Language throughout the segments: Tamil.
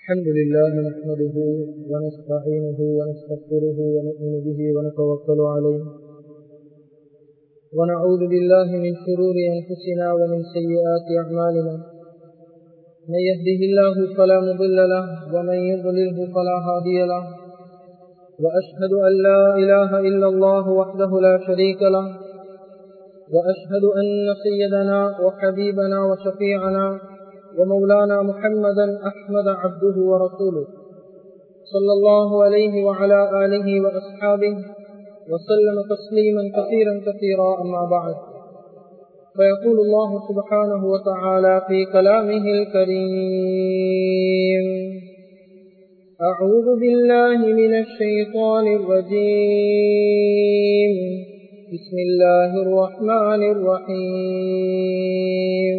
الحمد لله نحمده ونستعينه ونستغفره ونؤمن به ونتوكل عليه ونعوذ بالله من شرور أنفسنا ومن سيئات أعمالنا من يهده الله فلا مضل له ومن يضلله فلا هادي له وأشهد أن لا إله إلا الله وحده لا شريك له وأشهد أن سيدنا وحبيبنا وشفيعنا ومولانا محمدا أحمد عبده ورسوله صلى الله عليه وعلى آله وأصحابه وسلم تسليما كثيرا كثيرا أما بعد فيقول الله سبحانه وتعالى في كلامه الكريم أعوذ بالله من الشيطان الرجيم بسم الله الرحمن الرحيم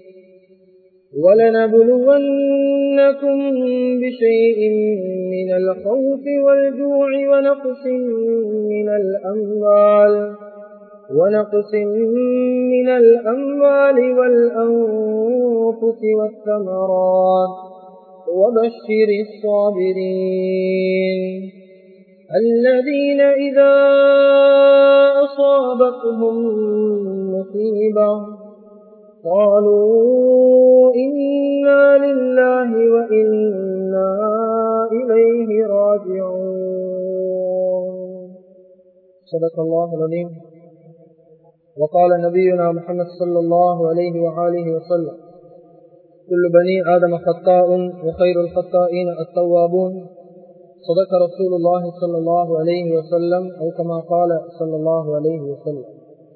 ولنبلونكم بشيء من الخوف والجوع ونقص من الأموال ونقص من الأموال والأنفس والثمرات وبشر الصابرين الذين إذا أصابتهم مصيبة قالوا إنا لله وإنا إليه راجعون صدق الله العظيم وقال نبينا محمد صلى الله عليه وآله وسلم كل بني آدم خطاء وخير الخطائين التوابون صدق رسول الله صلى الله عليه وسلم أو كما قال صلى الله عليه وسلم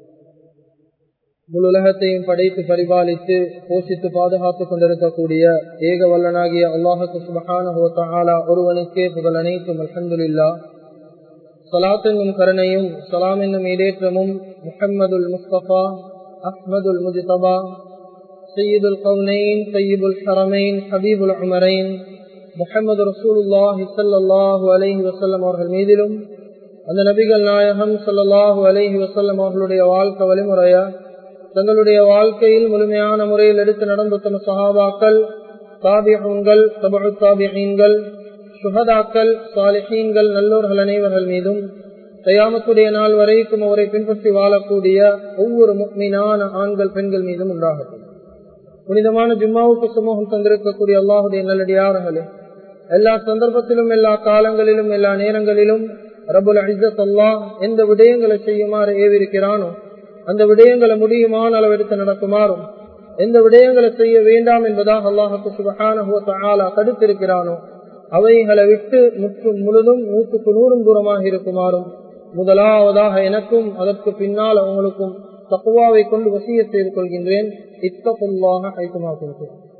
முழுலகத்தையும் படைத்து பரிபாலித்து போஷித்து பாதுகாத்துக் கொண்டிருக்கக்கூடிய ஏக வல்லனாகிய அல்லாஹுக்கு சுபகான ஒருவனுக்கே புகழ் அனைத்தும் அலமதுல்லா சலாத்தெங்கும் கருணையும் சலாம் என்னும் இடேற்றமும் முஹம்மதுல் முஸ்தபா அஹ்மதுல் முஜிதபா சையீதுல் கவுனைன் சையீபுல் ஹரமைன் ஹபீபுல் உமரைன் முஹம்மது ரசூலுல்லாஹி சல்லாஹூ அலஹி வசல்லம் அவர்கள் மீதிலும் அந்த நபிகள் நாயகம் சல்லாஹூ அலஹி வசல்லம் அவர்களுடைய வாழ்க்கை வழிமுறைய தங்களுடைய வாழ்க்கையில் முழுமையான முறையில் எடுத்து நடந்த தம் சஹாபாக்கள் தாபியங்கள் தபு தாபியங்கள் சுகதாக்கள் சாலிஹீன்கள் நல்லோர்கள் அனைவர்கள் மீதும் தயாமத்துடைய நாள் வரைக்கும் அவரை பின்பற்றி வாழக்கூடிய ஒவ்வொரு மீனான ஆண்கள் பெண்கள் மீதும் உண்டாகட்டும் புனிதமான ஜும்மாவுக்கு சமூகம் தந்திருக்கக்கூடிய அல்லாஹுடைய நல்லடியார்களே எல்லா சந்தர்ப்பத்திலும் எல்லா காலங்களிலும் எல்லா நேரங்களிலும் ரபுல் அஜத் அல்லாஹ் எந்த விடயங்களை செய்யுமாறு ஏவிருக்கிறானோ அந்த விடயங்களை முடியுமான அளவெடுத்து நடக்குமாறும் எந்த விடயங்களை செய்ய வேண்டாம் என்பதாக அல்லாஹுக்கு சுபகான தடுத்திருக்கிறானோ அவைகளை விட்டு முற்றும் முழுதும் நூற்றுக்கு நூறும் தூரமாக இருக்குமாறும் முதலாவதாக எனக்கும் அதற்கு பின்னால் அவங்களுக்கும் தக்குவாவை கொண்டு வசிய செய்து கொள்கின்றேன் இத்தகுல்லாக ஐக்குமாக்கும்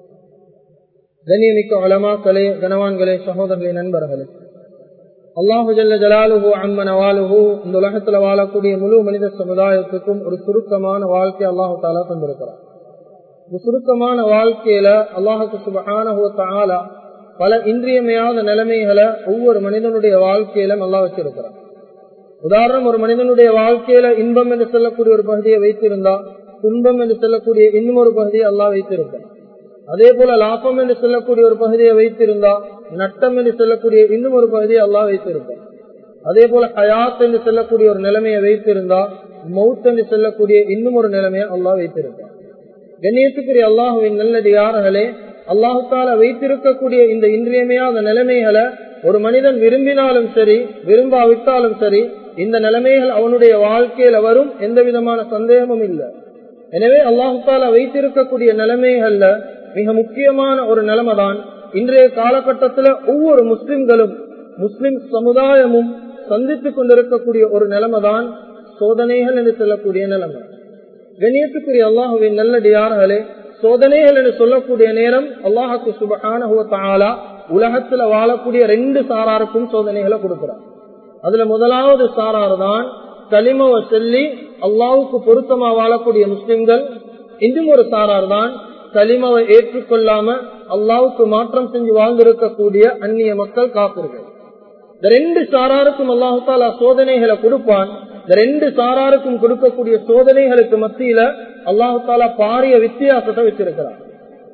கண்ணியமிக்க வளமாக்களே கனவான்களே சகோதரர்களே நண்பர்களே அல்லாஹு ஜல்ல ஜலாலுஹு அம்மன வாலுஹு இந்த உலகத்துல வாழக்கூடிய முழு மனித சமுதாயத்துக்கும் ஒரு சுருக்கமான வாழ்க்கை அல்லாஹு தாலா தந்திருக்கிறார் இந்த சுருக்கமான வாழ்க்கையில அல்லாஹுக்கு சுபகான பல இன்றியமையாத நிலைமைகளை ஒவ்வொரு மனிதனுடைய வாழ்க்கையில நல்லா வச்சிருக்கிறார் உதாரணம் ஒரு மனிதனுடைய வாழ்க்கையில இன்பம் என்று சொல்லக்கூடிய ஒரு பகுதியை வைத்திருந்தா துன்பம் என்று சொல்லக்கூடிய இன்னும் ஒரு பகுதியை அல்லா வைத்திருக்கிறார் அதே போல லாபம் என்று சொல்லக்கூடிய ஒரு பகுதியை வைத்திருந்தா நட்டம் என்று சொல்லக்கூடிய இன்னும் ஒரு பகுதியை அல்லா வைத்திருப்பார் அதே போல ஹயாத் என்று சொல்லக்கூடிய ஒரு நிலைமையை வைத்திருந்தா மவுத் என்று சொல்லக்கூடிய இன்னும் ஒரு நிலைமையை அல்லா வைத்திருப்பார் கண்ணியத்துக்குரிய அல்லாஹுவின் நல்லது யார்களே அல்லாஹால வைத்திருக்கக்கூடிய இந்த இன்றியமையாத நிலைமைகளை ஒரு மனிதன் விரும்பினாலும் சரி விரும்பாவிட்டாலும் சரி இந்த நிலைமைகள் அவனுடைய வாழ்க்கையில வரும் எந்த விதமான சந்தேகமும் இல்லை எனவே அல்லாஹால வைத்திருக்கக்கூடிய நிலைமைகள்ல மிக முக்கியமான ஒரு நிலைமை தான் இன்றைய காலகட்டத்தில் ஒவ்வொரு முஸ்லிம்களும் முஸ்லிம் சமுதாயமும் சந்தித்துக் கொண்டிருக்கக்கூடிய ஒரு நிலைமை தான் சோதனைகள் என்று சொல்லக்கூடிய நிலைமை கண்ணியத்துக்குரிய அல்லாஹுவின் நல்லடியார்களே சோதனைகள் என்று சொல்லக்கூடிய நேரம் அல்லாஹுக்கு சுபகான உலகத்துல வாழக்கூடிய ரெண்டு சாராருக்கும் சோதனைகளை கொடுக்கிறார் அதுல முதலாவது சாரார் தான் களிமவை சொல்லி அல்லாவுக்கு பொருத்தமா வாழக்கூடிய முஸ்லிம்கள் இன்னும் ஒரு சாரார் தான் களிமவை ஏற்றுக்கொள்ளாம அல்லாவுக்கு மாற்றம் செஞ்சு வாழ்ந்திருக்கக்கூடிய அந்நிய மக்கள் காப்பீர்கள் இந்த ரெண்டு சாராருக்கும் அல்லாஹு தாலா சோதனைகளை கொடுப்பான் இந்த ரெண்டு சாராருக்கும் கொடுக்கக்கூடிய சோதனைகளுக்கு மத்தியில அல்லாஹு தாலா பாரிய வித்தியாசத்தை வச்சிருக்கிறார்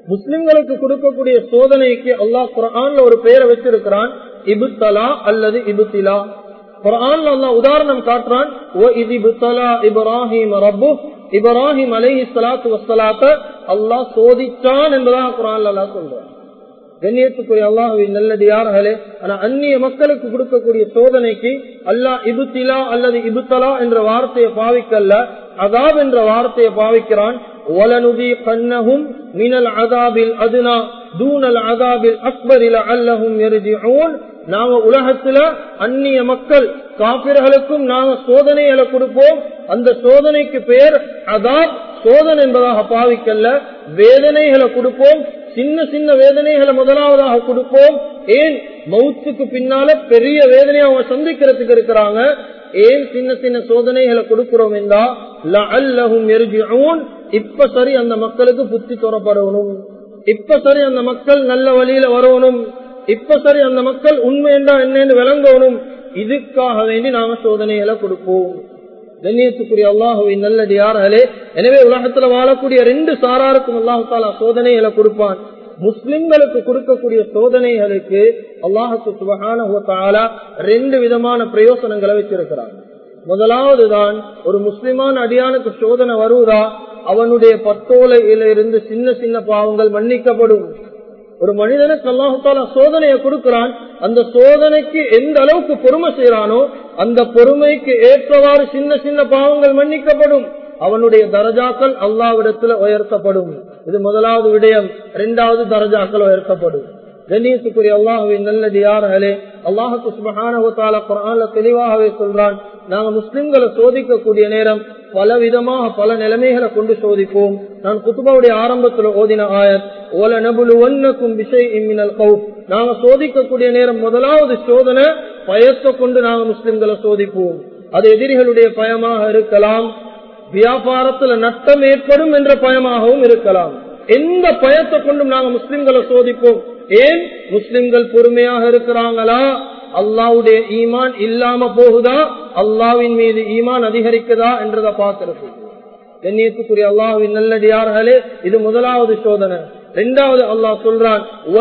முஸ்லிம்களுக்கு கொடுக்கக்கூடிய சோதனைக்கு அல்லாஹ் குரான்ல ஒரு பெயரை வச்சிருக்கிறான் இபுத்தலா அல்லது இபுத்திலா குரான்ல அல்லாஹ் உதாரணம் காட்டுறான் ஓ இது இபுத்தலா இப்ராஹிம் ரப்பு இப்ராஹிம் அலைஹி ஸலாத்து வஸ்ஸலாத்த அல்லாஹ் சோதிச்சான் என்பதாக குரான்ல அல்லாஹ் சொல்றான் கண்ணியத்துக்குரிய அல்லாஹுவின் நல்லடியார்களே ஆனா அந்நிய மக்களுக்கு கொடுக்கக்கூடிய சோதனைக்கு அல்லாஹ் இபுத்திலா அல்லது இபுத்தலா என்ற வார்த்தையை பாவிக்கல்ல அதாப் என்ற வார்த்தையை பாவிக்கிறான் وَلَنُذِيقَنَّهُمْ مِنَ الْعَذَابِ الْأَدْنَى دُونَ الْعَذَابِ الْأَكْبَرِ لَعَلَّهُمْ يَرْجِعُونَ நாங்க உலகத்துல அந்நிய மக்கள் காபிர்களுக்கும் நாங்க சோதனைகளை கொடுப்போம் அந்த சோதனைக்கு பெயர் அதாப் சோதனை என்பதாக பாவிக்கல்ல வேதனைகளை கொடுப்போம் சின்ன சின்ன வேதனைகளை முதலாவதாக கொடுப்போம் ஏன் மவுத்துக்கு பின்னால பெரிய வேதனையை அவங்க சந்திக்கிறதுக்கு இருக்கிறாங்க ஏன் சின்ன சின்ன சோதனைகளை கொடுக்கிறோம் என்றா லஅல்லஹும் யர்ஜிஊன் இப்ப சரி அந்த மக்களுக்கு புத்தி தொடப்படணும் இப்ப சரி அந்த மக்கள் நல்ல வழியில வரணும் இப்ப சரி அந்த மக்கள் உண்மை என்றா என்னன்னு விளங்கணும் இதுக்காக வேண்டி நாங்க சோதனைகளை கொடுப்போம் கண்ணியத்துக்குரிய அல்லாஹுவின் நல்லடியார்களே எனவே உலகத்துல வாழக்கூடிய ரெண்டு சாராருக்கும் அல்லாஹு தாலா சோதனைகளை கொடுப்பான் முஸ்லிம்களுக்கு கொடுக்கக்கூடிய சோதனைகளுக்கு அல்லாஹுக்கு சுபகான ரெண்டு விதமான பிரயோசனங்களை வச்சிருக்கிறான் முதலாவது தான் ஒரு முஸ்லிமான அடியானுக்கு சோதனை வருவதா அவனுடைய பத்தோலையில இருந்து சின்ன சின்ன பாவங்கள் மன்னிக்கப்படும் ஒரு மனிதனுக்கு அல்லாஹால சோதனையை கொடுக்கிறான் அந்த சோதனைக்கு எந்த அளவுக்கு பொறுமை செய்யறானோ அந்த பொறுமைக்கு ஏற்றவாறு சின்ன சின்ன பாவங்கள் மன்னிக்கப்படும் அவனுடைய தரஜாக்கள் அல்லாவிடத்துல உயர்த்தப்படும் இது முதலாவது விடயம் இரண்டாவது தரஜாக்கள் உயர்த்தப்படும் கண்ணியத்துக்குரிய அல்லாஹுவின் நல்லது யார்களே அல்லாஹுக்கு சுபகான குரான்ல தெளிவாகவே சொல்றான் நாங்க முஸ்லிம்களை சோதிக்கக்கூடிய நேரம் பல விதமாக பல நிலைமைகளை கொண்டு சோதிப்போம் நான் குத்துபாவுடைய ஆரம்பத்துல ஓதின ஆயர் ஓல நபுலு ஒன்னக்கும் விஷய் இம்மினல் கவு நாங்க சோதிக்கக்கூடிய நேரம் முதலாவது சோதனை பயத்தை கொண்டு நாங்க முஸ்லிம்களை சோதிப்போம் அது எதிரிகளுடைய பயமாக இருக்கலாம் வியாபாரத்துல நட்டம் ஏற்படும் என்ற பயமாகவும் இருக்கலாம் எந்த பயத்தை கொண்டும் நாங்க முஸ்லிம்களை சோதிப்போம் ஏன் முஸ்லிம்கள் பொறுமையாக இருக்கிறாங்களா அல்லாவுடைய ஈமான் இல்லாம போகுதா அல்லாவின் மீது ஈமான் அதிகரிக்குதா என்றதை பார்க்கிறது கண்ணியத்துக்குரிய அல்லாஹுவின் நல்லடியார்களே இது முதலாவது சோதனை ரெண்டாவது அல்லாஹ் சொல்றான்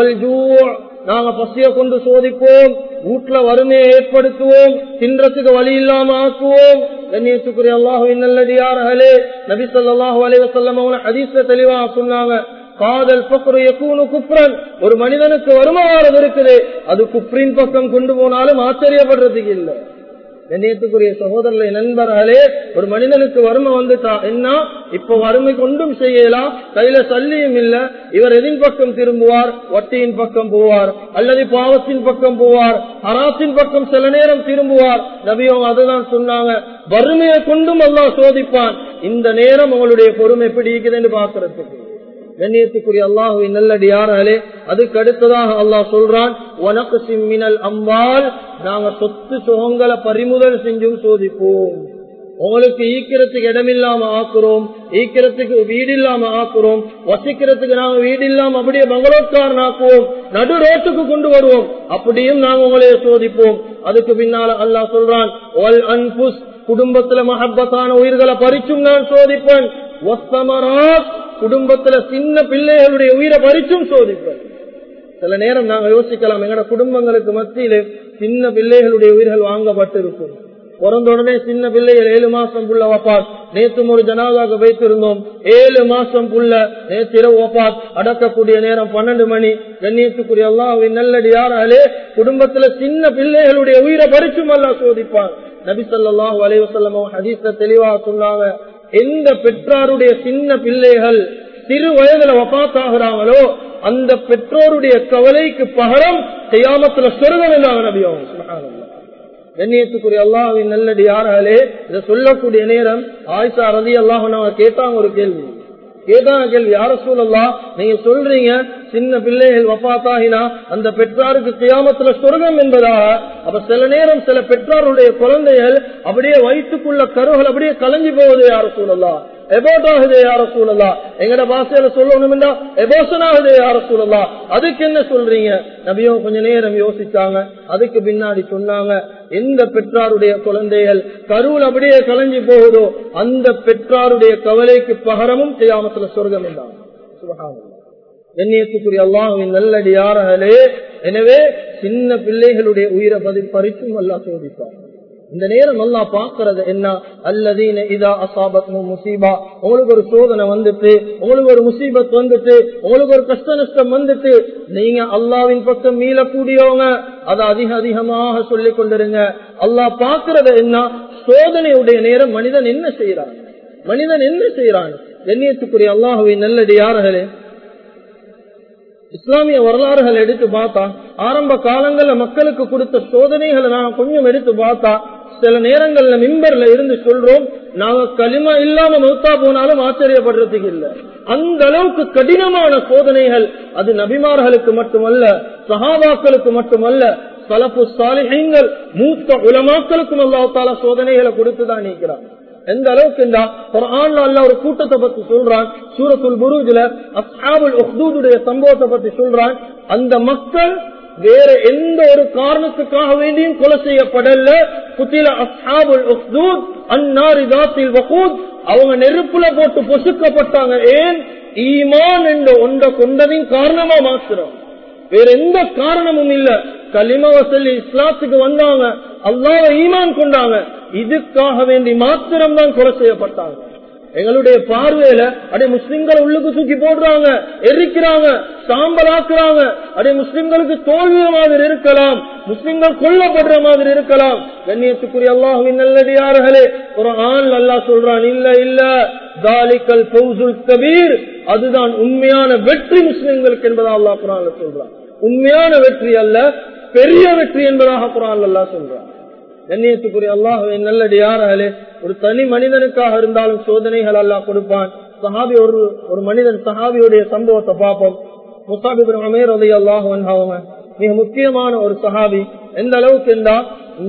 நாங்க பசிய கொண்டு சோதிப்போம் வீட்டுல வறுமையை ஏற்படுத்துவோம் தின்றத்துக்கு வழி இல்லாம ஆக்குவோம் கண்ணியத்துக்குரிய அல்லாஹுவின் நல்லடியார்களே நபி சொல்லாஹு அலைவசல்லம் அவங்க ஹதீஸ்ல தெளிவா சொன்னாங்க காதல் பக்ரு எக்கூனு குப்ரன் ஒரு மனிதனுக்கு வருமானம் இருக்குது அது குப்ரின் பக்கம் கொண்டு போனாலும் ஆச்சரியப்படுறதுக்கு இல்லை கண்ணியத்துக்குரிய சகோதரர்களை நண்பர்களே ஒரு மனிதனுக்கு வறுமை வந்துட்டா என்ன இப்ப வறுமை கொண்டும் செய்யலாம் கையில சல்லியும் இல்ல இவர் எதின் பக்கம் திரும்புவார் வட்டியின் பக்கம் போவார் அல்லது பாவத்தின் பக்கம் போவார் அராத்தின் பக்கம் சில நேரம் திரும்புவார் நபியும் அதுதான் சொன்னாங்க வறுமையை கொண்டும் எல்லாம் சோதிப்பான் இந்த நேரம் உங்களுடைய பொறுமை எப்படி இருக்குதுன்னு பாக்குறதுக்கு கண்ணியத்துக்குரிய அல்லாஹுவின் நல்லடியார்களே அதுக்கு அடுத்ததாக அல்லாஹ் சொல்றான் உனக்கு சிம்மினல் அம்பால் நாங்க சொத்து சுகங்களை பறிமுதல் செஞ்சும் சோதிப்போம் உங்களுக்கு ஈக்கிறதுக்கு இடமில்லாம ஆக்குறோம் ஈக்கிறதுக்கு வீடு இல்லாம ஆக்குறோம் வசிக்கிறதுக்கு நாங்க வீடு இல்லாம அப்படியே பங்களோட்காரன் ஆக்குவோம் நடு ரோட்டுக்கு கொண்டு வருவோம் அப்படியும் நாங்க உங்களைய சோதிப்போம் அதுக்கு பின்னால அல்லாஹ் சொல்றான் ஒல் அன்புஸ் குடும்பத்துல மஹப்பத்தான உயிர்களை பறிச்சும் நான் சோதிப்பேன் குடும்பத்துல சின்ன பிள்ளைகளுடைய உயிரை பறிச்சும் சோதிப்பேன் சில நேரம் நாங்க யோசிக்கலாம் எங்கட குடும்பங்களுக்கு மத்தியில சின்ன பிள்ளைகளுடைய உயிர்கள் வாங்கப்பட்டிருக்கும் பிறந்த உடனே சின்ன பிள்ளைகள் ஏழு மாசம் புள்ள வப்பாத் நேற்றும் ஒரு ஜனாதாக வைத்திருந்தோம் ஏழு மாசம் புள்ள நேற்றிரவு வப்பாத் அடக்கக்கூடிய நேரம் பன்னெண்டு மணி கண்ணியத்துக்குரிய எல்லாம் நல்லடி யாராலே குடும்பத்துல சின்ன பிள்ளைகளுடைய உயிரை பறிச்சும் அல்ல சோதிப்பான் நபி சொல்லாஹு அலைவசல்லம் ஹதீஸ்ல தெளிவாக சொன்னாங்க எந்த பெற்றாருடைய சின்ன பிள்ளைகள் சிறு வயதுல வபாத்தாகிறாங்களோ அந்த பெற்றோருடைய கவலைக்கு பகரம் செய்யாமத்துல சொருகம் என்றாங்க நபியும் கண்ணியத்துக்குரிய அல்லாஹின் நல்லடி யாராலே இதை சொல்லக்கூடிய நேரம் ஆயிஷா ரதி அல்லாஹ் கேட்டாங்க ஒரு கேள்வி கேட்டாங்க கேள்வி யார சூழல்லா நீங்க சொல்றீங்க சின்ன பிள்ளைகள் வப்பாத்தாகினா அந்த பெற்றாருக்கு கியாமத்துல சொர்க்கம் என்பதா அப்ப சில நேரம் சில பெற்றாருடைய குழந்தைகள் அப்படியே வயிற்றுக்குள்ள கருகள் அப்படியே கலைஞ்சு போகுது யார சூழல்லா எபோட்டாகுதே யார சூழலா எங்கட பாசையில சொல்லணும்னா எபோசன் ஆகுதே யார சூழலா அதுக்கு என்ன சொல்றீங்க நபியும் கொஞ்ச நேரம் யோசிச்சாங்க அதுக்கு பின்னாடி சொன்னாங்க எந்த பெற்றாருடைய குழந்தைகள் கருவில் அப்படியே கலைஞ்சு போகுதோ அந்த பெற்றாருடைய கவலைக்கு பகரமும் செய்யாமத்துல சொர்க்கம் என்றாங்க கண்ணியத்துக்குரிய அல்லாஹுவின் நல்லடியார்களே எனவே சின்ன பிள்ளைகளுடைய உயிரை பதில் பறித்தும் அல்லா சோதிப்பார் இந்த நேரம் அல்லா பாக்குறது என்ன அல்லதீன இதா அசாபத் முசீபா உங்களுக்கு ஒரு சோதனை வந்துட்டு உங்களுக்கு ஒரு முசீபத் வந்துட்டு உங்களுக்கு ஒரு கஷ்ட நஷ்டம் வந்துட்டு நீங்க அல்லாவின் பக்கம் மீளக்கூடியவங்க அதை அதிக அதிகமாக சொல்லிக் கொண்டிருங்க அல்லாஹ் பாக்குறது என்ன சோதனையுடைய நேரம் மனிதன் என்ன செய்யறான் மனிதன் என்ன செய்யறான் எண்ணியத்துக்குரிய அல்லாஹுவின் நல்லடியார்களே இஸ்லாமிய வரலாறுகள் எடுத்து பார்த்தா ஆரம்ப காலங்கள்ல மக்களுக்கு கொடுத்த சோதனைகளை நான் கொஞ்சம் எடுத்து பார்த்தா சில நேரங்கள்ல மிம்பர்ல இருந்து சொல்றோம் நாங்க களிமா இல்லாம மௌத்தா போனாலும் ஆச்சரியப்படுறதுக்கு இல்ல அந்த அளவுக்கு கடினமான சோதனைகள் அது நபிமார்களுக்கு மட்டுமல்ல சகாபாக்களுக்கு மட்டுமல்ல சலப்பு சாலிகள் மூத்த உலமாக்களுக்கும் அல்லாத்தால சோதனைகளை கொடுத்துதான் நீக்கிறான் எந்த அளவுக்கு இந்த குரான்ல அல்ல ஒரு கூட்டத்தை பத்தி சொல்றான் சூரத்துல் புரூஜ்ல அஸ்ஹாபுல் உஹ்தூதுடைய சம்பவத்தை பத்தி சொல்றான் அந்த மக்கள் வேற எந்த ஒரு காரணத்துக்காக வேண்டியும் கொலை செய்யப்படல குத்தில அஸ்ஹாபுல் உஹ்தூத் அன்னாரி தாத்தில் வகூத் அவங்க நெருப்புல போட்டு பொசுக்கப்பட்டாங்க ஏன் ஈமான் என்ற ஒன்றை கொண்டதின் காரணமா மாத்திரம் வேற எந்த காரணமும் இல்ல களிமவ சொல்லி இஸ்லாத்துக்கு வந்தாங்க அல்லாவ ஈமான் கொண்டாங்க இதுக்காக வேண்டி மாத்திரம் தான் கொலை செய்யப்பட்டாங்க எங்களுடைய பார்வையில அப்படியே முஸ்லிம்களை உள்ளுக்கு தூக்கி போடுறாங்க எரிக்கிறாங்க சாம்பலாக்குறாங்க அப்படியே முஸ்லிம்களுக்கு தோல்வி மாதிரி இருக்கலாம் முஸ்லிம்கள் கொல்லப்படுற மாதிரி இருக்கலாம் கண்ணியத்துக்குரிய அல்லாஹுவின் நல்லடியார்களே ஒரு ஆண் அல்லா சொல்றான் இல்ல இல்ல தாலிக்கல் பௌசுல் கபீர் அதுதான் உண்மையான வெற்றி முஸ்லிம்களுக்கு என்பதா அல்லாஹ் குரான் சொல்றான் உண்மையான வெற்றி அல்ல பெரிய வெற்றி என்பதாக குரான் அல்லா சொல்றான் கண்ணியத்துக்குரிய அல்லாஹுவை நல்லடியார்களே ஒரு தனி மனிதனுக்காக இருந்தாலும் சோதனைகள் அல்லாஹ் கொடுப்பான் சஹாபி ஒரு ஒரு மனிதன் சஹாபியுடைய சம்பவத்தை பார்ப்போம் முசாபிபின் அமீர் அலி அல்லாஹ் அவங்க மிக முக்கியமான ஒரு சஹாபி எந்த அளவுக்கு இருந்தா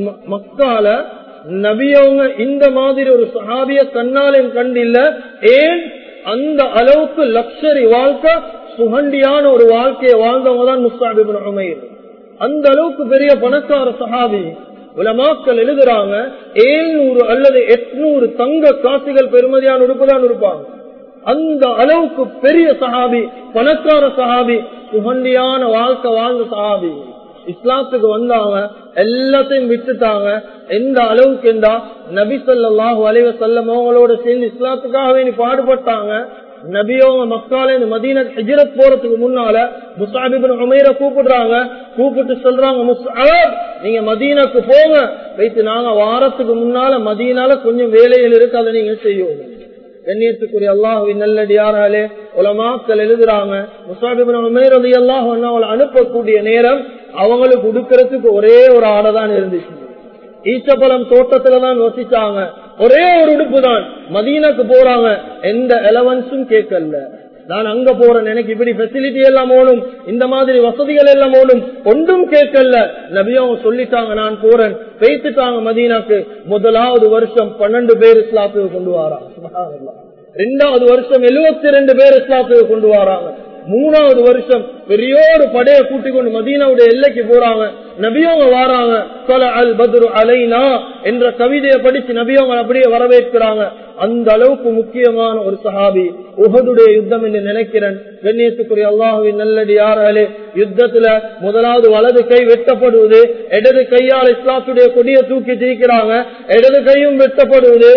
மக்கால நபியவங்க இந்த மாதிரி ஒரு சஹாபிய கண்ணாலும் கண்டில்ல ஏன் அந்த அளவுக்கு லக்ஷரி வாழ்க்கை சுகண்டியான ஒரு வாழ்க்கையை வாழ்ந்தவங்க தான் முஸ்தாபிபின் அமீர் அந்த அளவுக்கு பெரிய பணக்கார சஹாபி உலமாக்கள் எழுதுறாங்க ஏழ்நூறு அல்லது எட்நூறு தங்க காசுகள் பெருமதியான உறுப்புதான் இருப்பாங்க அந்த அளவுக்கு பெரிய சஹாபி பணக்கார சஹாபி சுகண்டியான வாழ்க்கை வாழ்ந்த சஹாபி இஸ்லாத்துக்கு வந்தாங்க எல்லாத்தையும் விட்டுட்டாங்க எந்த அளவுக்கு இருந்தா நபி சொல்லாஹு அலைவ செல்லம் அவங்களோட சேர்ந்து இஸ்லாத்துக்காக வேண்டி பாடுபட்டாங்க நபியோங்க மக்கால இந்த மதீன ஹிஜரத் போறதுக்கு முன்னால முசாபிபின் உமைர கூப்பிடுறாங்க கூப்பிட்டு சொல்றாங்க முசாப் நீங்க மதீனாக்கு போங்க வைத்து நாங்க வாரத்துக்கு முன்னால மதீனால கொஞ்சம் வேலையில் இருக்கு அதை நீங்க செய்யும் கண்ணியத்துக்குரிய அல்லாஹுவின் நல்லடியாராலே உலமாக்கள் எழுதுறாங்க முசாபிபின் உமைர் அலி அல்லாஹ் அவங்களை அனுப்பக்கூடிய நேரம் அவங்களுக்கு உடுக்கிறதுக்கு ஒரே ஒரு ஆடை தான் இருந்துச்சு ஈச்சப்பழம் தோட்டத்துல தான் வசிச்சாங்க ஒரே ஒரு உடுப்பு தான் மதீனாக்கு போறாங்க எந்த எலவன்ஸும் கேட்கல நான் அங்க போறேன் எனக்கு இப்படி பெசிலிட்டி எல்லாம் ஓடும் இந்த மாதிரி வசதிகள் எல்லாம் ஓடும் ஒன்றும் கேட்கல நபியும் சொல்லிட்டாங்க நான் போறேன் பேசிட்டாங்க மதீனாக்கு முதலாவது வருஷம் பன்னெண்டு பேர் இஸ்லாத்துக்கு கொண்டு வராங்க ரெண்டாவது வருஷம் எழுபத்தி ரெண்டு பேர் இஸ்லாத்துக்கு கொண்டு வராங்க மூணாவது வருஷம் பெரிய ஒரு படையை கூட்டிக் கொண்டு மதீனாவுடைய எல்லைக்கு போறாங்க நபியவங்க வாராங்க சொல அல் பத்ரு அலைனா என்ற கவிதையை படிச்சு நபியவங்க அப்படியே வரவேற்கிறாங்க அந்த அளவுக்கு முக்கியமான ஒரு சஹாபி உகதுடைய யுத்தம் என்று நினைக்கிறேன் கண்ணியத்துக்குரிய அல்லாஹுவின் நல்லடி யாராலே யுத்தத்துல முதலாவது வலது கை வெட்டப்படுவது இடது கையால் இஸ்லாத்துடைய கொடியை தூக்கி ஜெயிக்கிறாங்க இடது கையும் வெட்டப்படுவது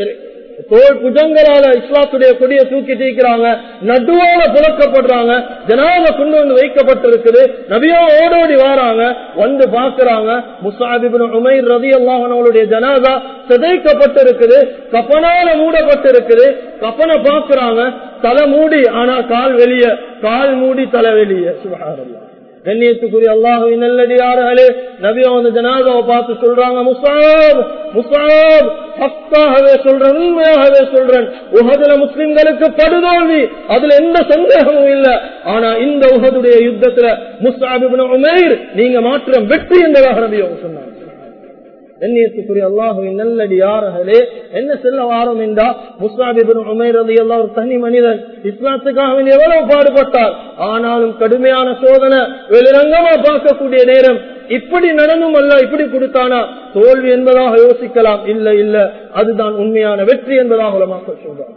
தோல் புஜங்களால இஸ்லாத்துடைய கொடியை தூக்கி தீக்கிறாங்க நடுவால புழக்கப்படுறாங்க ஜனாத கொண்டு வந்து வைக்கப்பட்டிருக்குது நபியோ ஓடோடி வாராங்க வந்து பாக்குறாங்க முசாபிபின் உமைர் ரதி அல்லாஹனுடைய ஜனாதா சிதைக்கப்பட்டிருக்குது கப்பனால மூடப்பட்டிருக்குது கப்பனை பாக்குறாங்க தலை மூடி ஆனா கால் வெளிய கால் மூடி தலை வெளிய சுகாரல்லா கண்ணியத்துக்குரிய அல்லாஹுவின் நல்லடியார்களே நபி அந்த ஜனாதாவை பார்த்து சொல்றாங்க முசாப் முசாப் ஹக்காகவே சொல்றேன் உண்மையாகவே சொல்றேன் உகதுல முஸ்லிம்களுக்கு படுதோல்வி அதுல எந்த சந்தேகமும் இல்ல ஆனா இந்த உகதுடைய யுத்தத்துல முசாபிபின் உமேர் நீங்க மாற்றம் வெற்றி என்பதாக நபி அவங்க சொன்னாங்க கண்ணியத்துக்குரிய அல்லாஹுவின் நல்லடி யார்களே என்ன செல்ல வாரம் என்றா முஸ்லாபிபின் உமேர் அலி அல்லா ஒரு தனி மனிதன் இஸ்லாத்துக்காக எவ்வளவு பாடுபட்டார் ஆனாலும் கடுமையான சோதனை வெளிரங்கமா பார்க்கக்கூடிய நேரம் இப்படி நடந்தும் அல்ல இப்படி கொடுத்தானா தோல்வி என்பதாக யோசிக்கலாம் இல்ல இல்ல அதுதான் உண்மையான வெற்றி என்பதாக உலமாக்க சொல்றார்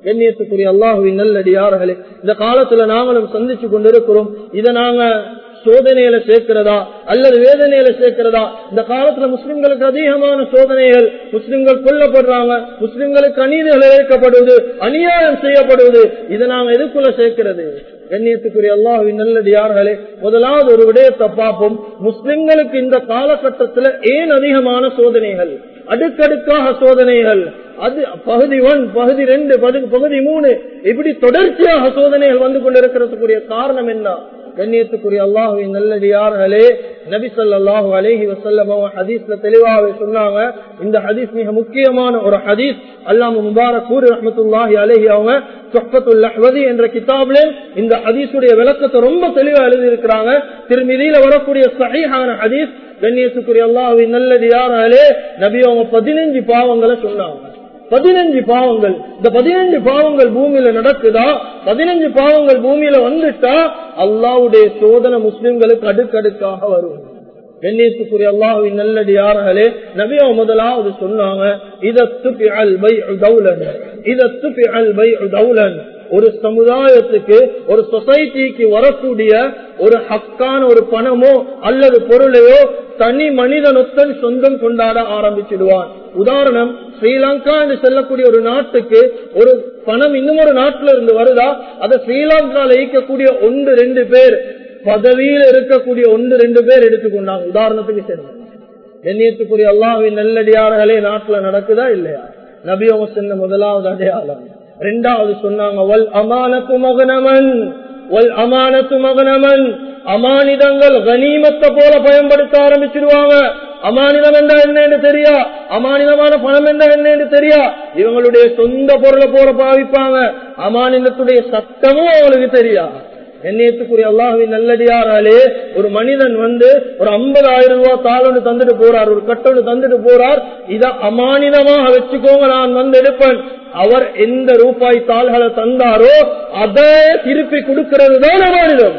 கண்ணியத்துக்குரிய அல்லாஹுவின் நல்லடியார்களே இந்த காலத்துல நாங்களும் சந்திச்சு கொண்டிருக்கிறோம் இதை நாங்க சோதனையில சேர்க்கிறதா அல்லது வேதனையில சேர்க்கிறதா இந்த காலத்துல முஸ்லிம்களுக்கு அதிகமான சோதனைகள் முஸ்லிம்கள் கொல்லப்படுறாங்க முஸ்லிம்களுக்கு அநீதிகள் இழைக்கப்படுவது அநியாயம் செய்யப்படுவது இதை நாங்க எதுக்குள்ள சேர்க்கிறது கண்ணியத்துக்குரிய அல்லாஹுவின் நல்லடியார்களே முதலாவது ஒரு விடயத்தை பார்ப்போம் முஸ்லிம்களுக்கு இந்த காலகட்டத்துல ஏன் அதிகமான சோதனைகள் அடுக்கடுக்காக சோதனைகள் அது பகுதி ஒன் பகுதி ரெண்டு பகுதி மூணு இப்படி தொடர்ச்சியாக சோதனைகள் வந்து கொண்டிருக்கிறதுக்குரிய காரணம் என்ன கண்ணியத்துக்குரிய அல்லாஹுவின் நல்லடியார்களே நபி சொல்லாஹு அலேஹி வசல்லம் ஹதீஸ்ல தெளிவாக சொன்னாங்க இந்த ஹதீஸ் மிக முக்கியமான ஒரு ஹதீஸ் அல்லாம முபாரக் கூர் ரஹமத்துல்லாஹி அலேஹி அவங்க சொஹத்துல்லஹ்வதி என்ற கிதாப்ல இந்த ஹதீஸுடைய விளக்கத்தை ரொம்ப தெளிவா எழுதி இருக்கிறாங்க திருமதியில வரக்கூடிய சஹீஹான ஹதீஸ் கண்ணியத்துக்குரிய அல்லாஹுவின் நல்லடியார்களே நபி அவங்க பதினஞ்சு பாவங்களை சொன்னாங்க பதினஞ்சு பாவங்கள் இந்த பதினஞ்சு பாவங்கள் பூமியில நடக்குதா பதினஞ்சு பாவங்கள் பூமியில வந்துட்டா அல்லாவுடைய சோதனை முஸ்லிம்களுக்கு அடுக்கடுக்காக வரும் கண்ணியத்துக்குரிய அல்லாஹுவின் நல்லடியார்களே நபியோ முதலாவது சொன்னாங்க இதத்து அல் பை தௌலன் இதத்து அல் பை தௌலன் ஒரு சமுதாயத்துக்கு ஒரு சொசைட்டிக்கு வரக்கூடிய ஒரு ஹக்கான ஒரு பணமோ அல்லது பொருளையோ தனி மனிதனொத்தன் சொந்தம் கொண்டாட ஆரம்பிச்சிடுவான் உதாரணம் ஸ்ரீலங்கா என்று செல்லக்கூடிய ஒரு நாட்டுக்கு ஒரு பணம் இன்னும் ஒரு நாட்டில இருந்து வருதா அதை ஸ்ரீலங்கால ஈக்கக்கூடிய ஒன்று ரெண்டு பேர் பதவியில் இருக்கக்கூடிய ஒன்று ரெண்டு பேர் எடுத்துக்கொண்டாங்க உதாரணத்துக்கு சரி எண்ணியத்துக்குரிய அல்லாவின் நல்லடியார்களே நாட்டுல நடக்குதா இல்லையா நபியோம சென்ன முதலாவது அடையாளம் ரெண்டாவது சொன்னாங்க வல் அமானத்து மகனமன் வல் அமானத்து மகனமன் அமானிதங்கள் கனிமத்தை போல பயன்படுத்த ஆரம்பிச்சிருவாங்க அமானிதம் என்றா என்னன்னு தெரியா அமானிதமான பணம் என்றா என்னன்னு தெரியா இவங்களுடைய சொந்த பொருளை போல பாவிப்பாங்க அமானிதத்துடைய சத்தமும் அவங்களுக்கு தெரியா எண்ணியத்துக்குரிய அல்லாஹுவின் நல்லடியாராலே ஒரு மனிதன் வந்து ஒரு ஐம்பதாயிரம் ரூபாய் தாளொன்று தந்துட்டு போறார் ஒரு கட்டொன்று தந்துட்டு போறார் இத அமானிதமாக வச்சுக்கோங்க நான் வந்து எடுப்பேன் அவர் எந்த ரூபாய் தாள்களை தந்தாரோ அதை திருப்பி கொடுக்கிறது தான் அமானிதம்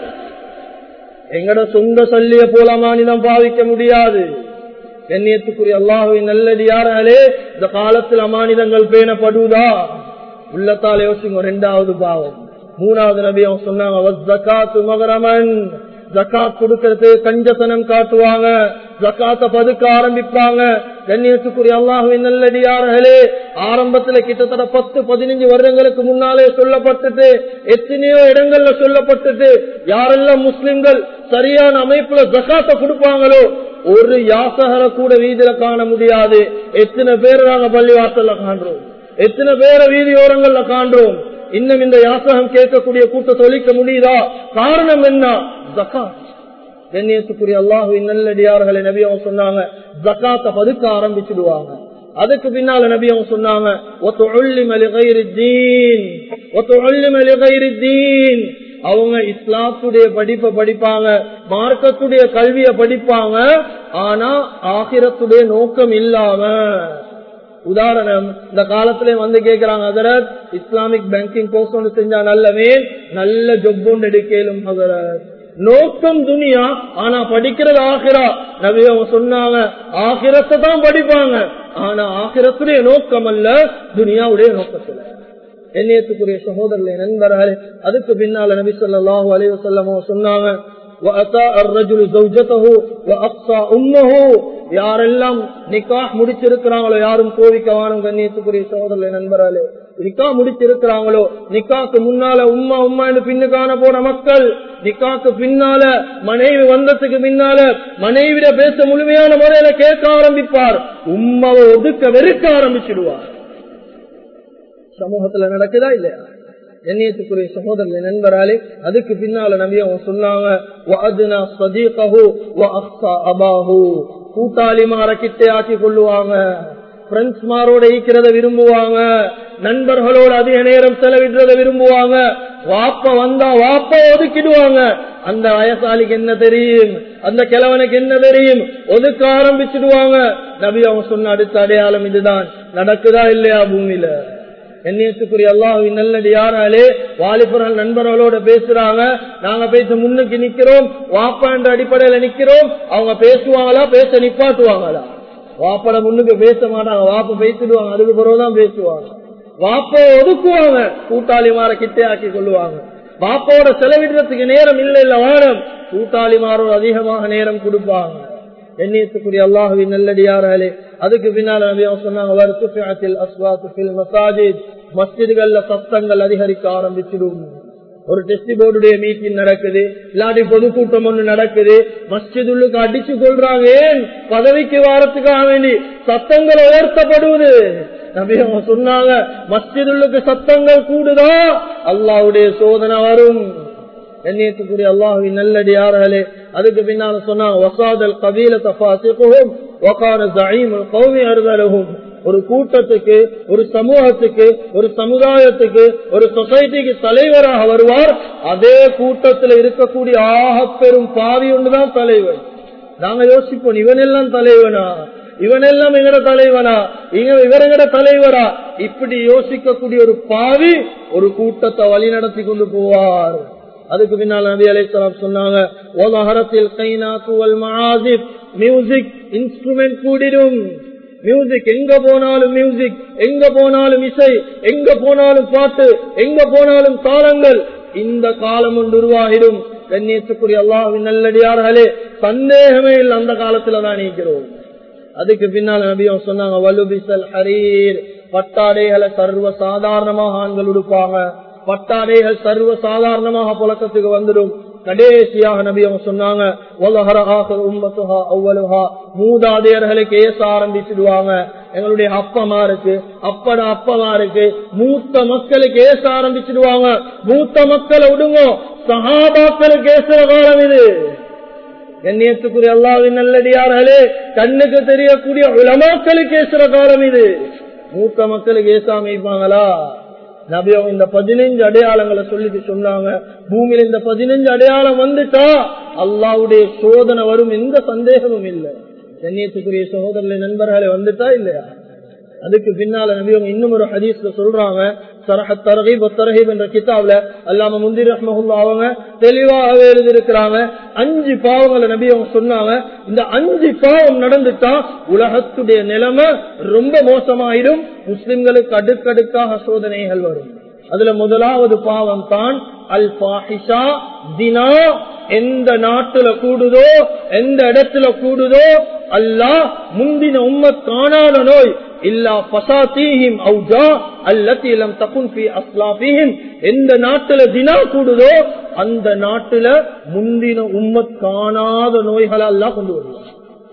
எங்கட சொந்த சொல்லிய போல அமானிதம் பாவிக்க முடியாது கண்ணியத்துக்குரிய அல்லாஹுவின் நல்லடியாராலே இந்த காலத்தில் அமானிதங்கள் பேணப்படுவதா உள்ளத்தால் யோசிங்க ரெண்டாவது பாவம் மூணாவது நபி அவங்க சொன்னாங்க மகரமன் ஜக்காத் கொடுக்கறது கஞ்சசனம் காட்டுவாங்க ஜக்காத்த பதுக்க ஆரம்பிப்பாங்க கண்ணியத்துக்குரிய அல்லாஹுவின் நல்லடியார்களே ஆரம்பத்துல கிட்டத்தட்ட பத்து பதினஞ்சு வருடங்களுக்கு முன்னாலே சொல்லப்பட்டது எத்தனையோ இடங்கள்ல சொல்லப்பட்டது யாரெல்லாம் முஸ்லிம்கள் சரியான அமைப்புல ஜக்காத்த கொடுப்பாங்களோ ஒரு யாசகரை கூட வீதியில காண முடியாது எத்தனை பேர் நாங்க பள்ளிவாசல்ல காண்றோம் எத்தனை பேரை வீதியோரங்கள்ல காண்றோம் இன்னும் இந்த யாசகம் கேட்கக்கூடிய கூட்டத்தை ஒழிக்க முடியுதா காரணம் என்ன ஜக்காத் கண்ணியத்துக்குரிய அல்லாஹுவின் நல்லடியார்களை நபி அவங்க சொன்னாங்க ஜக்காத்த பதுக்க ஆரம்பிச்சுடுவாங்க அதுக்கு பின்னால நபி அவங்க சொன்னாங்க அவங்க இஸ்லாத்துடைய படிப்பை படிப்பாங்க மார்க்கத்துடைய கல்விய படிப்பாங்க ஆனா ஆகிரத்துடைய நோக்கம் இல்லாம உதாரணம் இந்த காலத்துல வந்து கேக்குறாங்க அதரத் இஸ்லாமிக் பேங்கிங் கோர்ஸ் ஒன்று செஞ்சா நல்லவே நல்ல ஜொப் ஒன்று எடுக்கலும் அதரத் நோக்கம் துனியா ஆனா படிக்கிறது ஆகிரா நபி அவங்க சொன்னாங்க ஆகிரத்தை தான் படிப்பாங்க ஆனா ஆகிரத்துடைய நோக்கம் அல்ல துனியாவுடைய நோக்கத்துல எண்ணியத்துக்குரிய சகோதரர்களை நண்பர்களே அதுக்கு பின்னால நபி சொல்லாஹு அலைவ செல்லமோ சொன்னாங்க யாரெல்லாம் நிக்கா முடிச்சிருக்கிறாங்களோ யாரும் கோவிக்கவானும் கண்ணியத்துக்குரிய சகோதரர்களை நண்பர்களே நிக்கா முடிச்சிருக்கிறாங்களோ நிக்காக்கு முன்னால உம்மா உம்மா என்று பின்னுக்கான போன மக்கள் நிக்காக்கு பின்னால மனைவி வந்ததுக்கு பின்னால மனைவிட பேச முழுமையான முறையில கேட்க ஆரம்பிப்பார் உம்மாவை ஒதுக்க வெறுக்க ஆரம்பிச்சிடுவார் சமூகத்துல நடக்குதா இல்லையா எண்ணியத்துக்குரிய சகோதரர்கள் நண்பராலே அதுக்கு பின்னால நம்பி அவங்க சொன்னாங்க கூட்டாளி மாற கிட்டே ஆக்கி கொள்ளுவாங்க பிரெண்ட்ஸ் மாரோட ஈக்கிறத விரும்புவாங்க நண்பர்களோட அதிக நேரம் செலவிடுறத விரும்புவாங்க வாப்ப வந்தா வாப்ப ஒதுக்கிடுவாங்க அந்த வயசாலிக்கு என்ன தெரியும் அந்த கிழவனுக்கு என்ன தெரியும் ஒதுக்க ஆரம்பிச்சிடுவாங்க நபி அவங்க சொன்ன அடுத்த அடையாளம் இதுதான் நடக்குதா இல்லையா பூமியில எண்ணியத்துக்குரிய அல்லாஹுவின் நல்லடி யாராலே வாலிபர்கள் நண்பர்களோட பேசுறாங்க நாங்க பேச முன்னுக்கு நிக்கிறோம் வாப்பா என்ற அடிப்படையில நிக்கிறோம் அவங்க பேசுவாங்களா பேச நிப்பாட்டுவாங்களா வாப்பட முன்னுக்கு பேச மாட்டாங்க வாப்ப பேசிடுவாங்க அதுக்கு பிறகுதான் பேசுவாங்க வாப்போ ஒதுக்குவாங்க கூட்டாளிமார கிட்டே ஆக்கி கொள்ளுவாங்க பாப்போட செலவிடுறதுக்கு நேரம் இல்லை இல்ல வாரம் கூட்டாளிமாரோடு அதிகமாக நேரம் கொடுப்பாங்க எண்ணியத்துக்குரிய அல்லாஹுவின் நல்லடியார்களே அதுக்கு பின்னால் நபி அவங்க சொன்னாங்க வருத்துஃபிஅத்தில் அஸ்வாத்து ஃபில் மசாஜித் மஸ்ஜிதுகள்ல சத்தங்கள் அதிகரிக்க ஆரம்பிச்சிடும் ஒரு டெஸ்ட் போர்டுடைய மீட்டிங் நடக்குது இல்லாட்டி பொதுக்கூட்டம் ஒண்ணு நடக்குது மஸ்ஜிதுள்ளுக்கு அடிச்சு கொள்றாங்க ஏன் பதவிக்கு வாரத்துக்காக வேண்டி சத்தங்கள் உயர்த்தப்படுவது நபி அவங்க சொன்னாங்க மஸ்ஜிதுள்ளுக்கு சத்தங்கள் கூடுதா அல்லாவுடைய சோதனை வரும் கண்ணியத்துக்குரிய அல்லாஹுவின் நல்லடியார்களே அதுக்கு பின்னால சொன்னாங்க வசாதல் கபீல தபாசிக்கும் வகான ஜயீமுல் கௌமி அறுதலகும் ஒரு கூட்டத்துக்கு ஒரு சமூகத்துக்கு ஒரு சமுதாயத்துக்கு ஒரு சொசைட்டிக்கு தலைவராக வருவார் அதே கூட்டத்தில் இருக்கக்கூடிய ஆக பெரும் பாவி ஒன்றுதான் தலைவர் நாங்க யோசிப்போம் இவனெல்லாம் தலைவனா இவனெல்லாம் எங்கட தலைவனா இங்க இவரங்கட தலைவரா இப்படி யோசிக்கக்கூடிய ஒரு பாவி ஒரு கூட்டத்தை வழி நடத்தி கொண்டு போவார் அதுக்கு பின்னால் நபி அலைசலாம் சொன்னாங்க மியூசிக் இன்ஸ்ட்ருமெண்ட் கூடிடும் மியூசிக் எங்க போனாலும் மியூசிக் எங்க போனாலும் இசை எங்க போனாலும் பாட்டு எங்க போனாலும் தாளங்கள் இந்த காலம் ஒன்று உருவாகிடும் கண்ணியத்துக்குரிய அல்லாவின் நல்லடியார்களே சந்தேகமே இல்லை அந்த காலத்துல தான் நீக்கிறோம் அதுக்கு பின்னால் நபியும் சொன்னாங்க வலுபிசல் ஹரீர் பட்டாடைகளை சர்வ சாதாரணமாக ஆண்கள் உடுப்பாங்க பட்டாடைகள் சர்வ சாதாரணமாக புழக்கத்துக்கு வந்துடும் கடைசியாக நபி அவங்க சொன்னாங்க மூதாதையர்களுக்கு ஏச ஆரம்பிச்சிடுவாங்க எங்களுடைய அப்பமா இருக்கு அப்பட அப்பமா இருக்கு மூத்த மக்களுக்கு ஏச ஆரம்பிச்சிடுவாங்க மூத்த மக்களை விடுங்க சகாபாக்களுக்கு ஏசுற காலம் இது கண்ணியத்துக்குரிய அல்லாவின் நல்லடியார்களே கண்ணுக்கு தெரியக்கூடிய உலமாக்களுக்கு ஏசுற காலம் இது மூத்த மக்களுக்கு ஏசாம இருப்பாங்களா நபியம் இந்த பதினஞ்சு அடையாளங்களை சொல்லிட்டு சொன்னாங்க பூமியில இந்த பதினஞ்சு அடையாளம் வந்துட்டா அல்லாவுடைய சோதனை வரும் எந்த சந்தேகமும் இல்லை கண்ணியத்துக்குரிய சகோதரர்களை நண்பர்களை வந்துட்டா இல்லையா அதுக்கு பின்னால நபியவங்க இன்னும் ஒரு ஹதீஸ்ல சொல்றாங்க சரஹத் தரகீப் தரகீப் என்ற கிதாப்ல அல்லாம முந்திரி ரஹ்மஹுல்லா அவங்க தெளிவாகவே எழுதியிருக்கிறாங்க அஞ்சு பாவங்களை நபி அவங்க சொன்னாங்க இந்த அஞ்சு பாவம் நடந்துட்டா உலகத்துடைய நிலைமை ரொம்ப மோசமாயிடும் முஸ்லிம்களுக்கு அடுக்கடுக்காக சோதனைகள் வரும் அதுல முதலாவது பாவம் தான் அல் பாஹிஷா தினா எந்த நாட்டுல கூடுதோ எந்த இடத்துல கூடுதோ அல்லாஹ் முந்தின உம்மத் காணாத நோய் இல்லா பசாத்தீஹிம் அவுஜா அல்லத்திலம் தகுன் பி அஸ்லாபிஹிம் எந்த நாட்டுல தினா கூடுதோ அந்த நாட்டுல முந்தின உம்மத் காணாத நோய்களை எல்லாம் கொண்டு வருவார்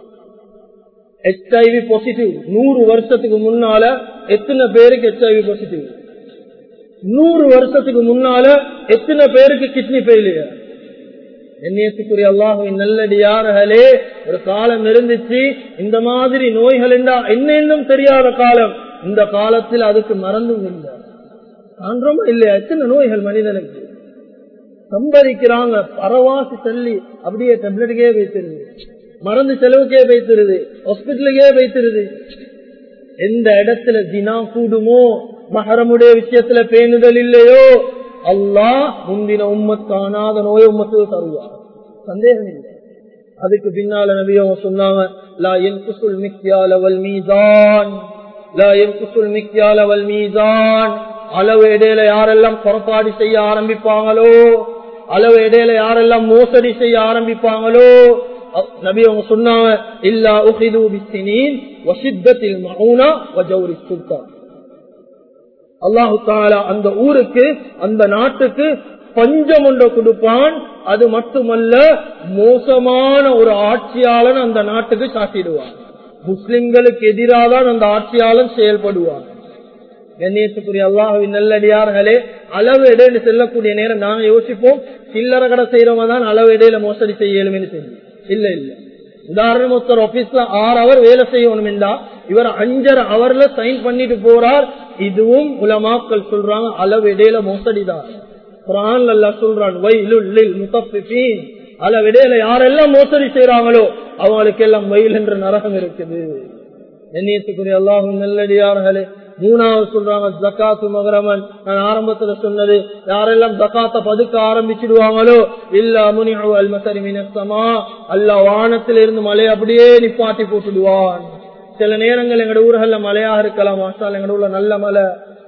ஹெச்ஐவி பாசிட்டிவ் நூறு வருஷத்துக்கு முன்னால எத்தனை பேருக்கு ஹெச்ஐவி பாசிட்டிவ் நூறு வருஷத்துக்கு முன்னால எத்தனை பேருக்கு கிட்னி ஃபெயிலியர் எண்ணியத்துக்குரிய அல்லாஹுவின் நல்லடியார்களே ஒரு காலம் இருந்துச்சு இந்த மாதிரி நோய்கள் என்றா என்னென்னும் தெரியாத காலம் இந்த காலத்தில் அதுக்கு மறந்தும் இல்லை காண்றோமா இல்லையா எத்தனை நோய்கள் மனிதனுக்கு சம்பரிக்கிறாங்க பரவாசி தள்ளி அப்படியே டெப்லெட்டுக்கே வைத்திருது மருந்து செலவுக்கே வைத்திருது ஹாஸ்பிட்டலுக்கே வைத்திருது எந்த இடத்துல தினா கூடுமோ மகரமுடைய விஷயத்துல பேணுதல் இல்லையோ அல்லாஹ் முந்தின உம்மத் காணாத நோய் உம்மத்து தருவார் சந்தேகம் இல்லை அதுக்கு பின்னால நபியோ சொன்னாங்க லா என் குசுல் மிக்யால வல் மீதான் லா என் குசுல் மிக்யால வல் மீதான் அளவு இடையில யாரெல்லாம் புறப்பாடு செய்ய ஆரம்பிப்பாங்களோ அளவு இடையில யாரெல்லாம் மோசடி செய்ய ஆரம்பிப்பாங்களோ நபி அவங்க சொன்னாங்க இல்லா உஹிது பிஸ்ஸினீன் வசித்தத்தில் மௌனா வஜௌரி சுல்தான் அல்லாஹு தாலா அந்த ஊருக்கு அந்த நாட்டுக்கு பஞ்சம் ஒன்றை கொடுப்பான் அது மட்டுமல்ல மோசமான ஒரு ஆட்சியாளன் அந்த நாட்டுக்கு சாட்டிடுவான் முஸ்லிம்களுக்கு எதிராக தான் அந்த ஆட்சியாளன் செயல்படுவான் கண்ணியத்துக்குரிய அல்லாஹுவின் நல்லடியார்களே அளவு இடையில செல்லக்கூடிய நேரம் நாங்க யோசிப்போம் சில்லறை கடை செய்யறவங்க தான் அளவு இடையில மோசடி செய்யலும்னு தெரியும் இல்ல இல்ல உதாரணம் ஒருத்தர் ஆபீஸ்ல ஆறு அவர் வேலை செய்யணும் என்றா இவர் அஞ்சரை அவர்ல சைன் பண்ணிட்டு போறார் இதுவும் உலமாக்கள் சொல்றாங்க அளவு இடையில மோசடிதான் குரான் அல்லா சொல்றான் வயலுள்ளில் முத்தப்பின் அளவு இடையில யாரெல்லாம் மோசடி செய்யறாங்களோ அவங்களுக்கு எல்லாம் வயல் என்ற நரகம் இருக்குது எண்ணியத்துக்குரிய அல்லாஹும் நல்லடியார்களே மூணாவது சொல்றாங்க ஜக்காத்து மகரமன் நான் ஆரம்பத்துல சொன்னது யாரெல்லாம் ஜக்காத்த பதுக்க ஆரம்பிச்சிடுவாங்களோ இல்ல முனி அல்மசரி மினசமா அல்ல வானத்தில இருந்து மலையை அப்படியே நிப்பாட்டி போட்டுடுவான் சில நேரங்கள் எங்கட ஊர்கள்ல மழையாக இருக்கலாம் மாசால் எங்கட ஊர்ல நல்ல மழை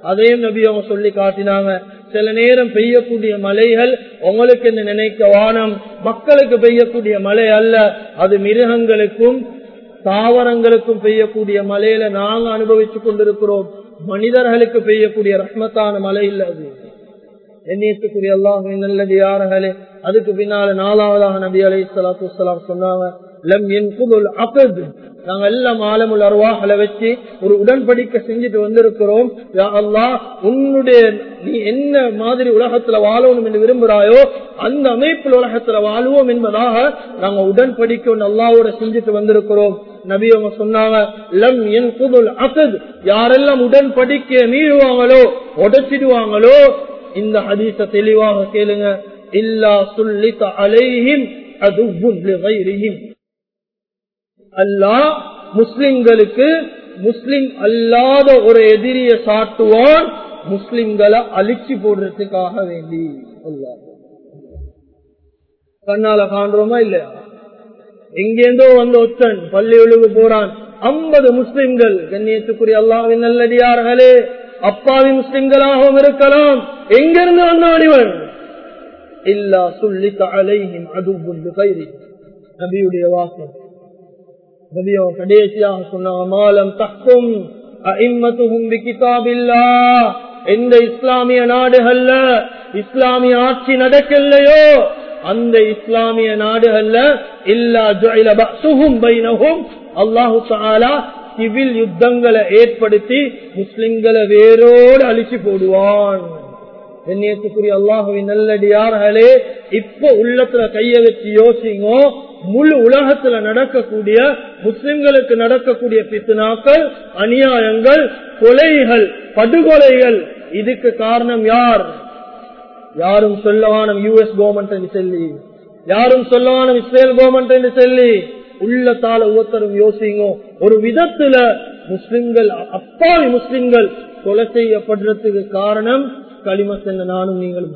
அதையும் நபி அவங்க சொல்லி காட்டினாங்க சில நேரம் பெய்யக்கூடிய மலைகள் உங்களுக்கு என்ன நினைக்க வானம் மக்களுக்கு பெய்யக்கூடிய மழை அல்ல அது மிருகங்களுக்கும் தாவரங்களுக்கும் பெய்யக்கூடிய மலையில நாங்க அனுபவிச்சு கொண்டிருக்கிறோம் மனிதர்களுக்கு பெய்யக்கூடிய ரஹ்மத்தான மழை இல்ல அது எண்ணியத்துக்குரிய அல்லாஹ் நல்லது யார்களே அதுக்கு பின்னால நாலாவதாக நபி அலை சலாத்து சொன்னாங்க லம் என் புதுல் அகது நாங்க எல்லாம் ஆலமுல் அருவாகளை வச்சு ஒரு உடன்படிக்கை செஞ்சுட்டு வந்திருக்கிறோம் யா அல்லாஹ் உன்னுடைய நீ என்ன மாதிரி உலகத்துல வாழணும் என்று விரும்புறாயோ அந்த அமைப்பில் உலகத்துல வாழுவோம் என்பதாக நாங்க உடன்படிக்கை அல்லாவோட செஞ்சுட்டு வந்திருக்கிறோம் நபி அவங்க சொன்னாங்க லம் என் புதுல் அகது யாரெல்லாம் உடன்படிக்கையை மீறுவாங்களோ உடைச்சிடுவாங்களோ இந்த ஹதீச தெளிவாக கேளுங்க இல்லா சுல்லித்த அலைஹிம் அதுவும் அல்லாஹ் முஸ்லிம்களுக்கு முஸ்லிம் அல்லாத ஒரு எதிரிய சாட்டுவான் முஸ்லிம்களை அழிச்சு போடுறதுக்காக வேண்டி அல்லாஹ் கண்ணால காண்றோமா இல்லையா எங்கேந்தோ வந்த ஒத்தன் பள்ளி ஒழுகு போறான் ஐம்பது முஸ்லிம்கள் கண்ணியத்துக்குரிய அல்லாவின் நல்லடியார்களே அப்பாவி முஸ்லிம்களாகவும் இருக்கலாம் எங்கிருந்து வந்தான் இவன் இல்லா சொல்லி அலைஹிம் அது நபியுடைய வாசம் நபி அவன் கடைசியாக சொன்னாங்க மாலம் தக்கும் அஇம்மத்துஹும் பிகிதாபில்லா எந்த இஸ்லாமிய நாடுகள்ல இஸ்லாமிய ஆட்சி நடக்கலையோ அந்த இஸ்லாமிய நாடுகள்ல இல்லா ஜுஇல பஅசுஹும் பைனஹும் அல்லாஹு தஆலா சிவில் யுத்தங்களை ஏற்படுத்தி முஸ்லிம்களை வேரோடு அழிச்சு போடுவான் கண்ணியத்துக்குரிய அல்லாஹுவின் நல்லடியார்களே இப்ப உள்ளத்துல கைய வச்சு யோசிங்கோ முழு உலகத்துல நடக்கக்கூடிய முஸ்லிம்களுக்கு நடக்கக்கூடிய பித்துனாக்கள் அநியாயங்கள் கொலைகள் படுகொலைகள் இதுக்கு காரணம் யார் யாரும் சொல்லவானம் யூஎஸ் கவர்மெண்ட் என்று சொல்லி யாரும் சொல்லவானம் இஸ்ரேல் கவர்மெண்ட் என்று சொல்லி உள்ளத்தால ஒவ்வொருத்தரும் யோசிங்க ஒரு விதத்துல முஸ்லிம்கள் அப்பாவி முஸ்லிம்கள் கொலை செய்யப்படுறதுக்கு காரணம் களிம சென்ற நானும் நீங்களும்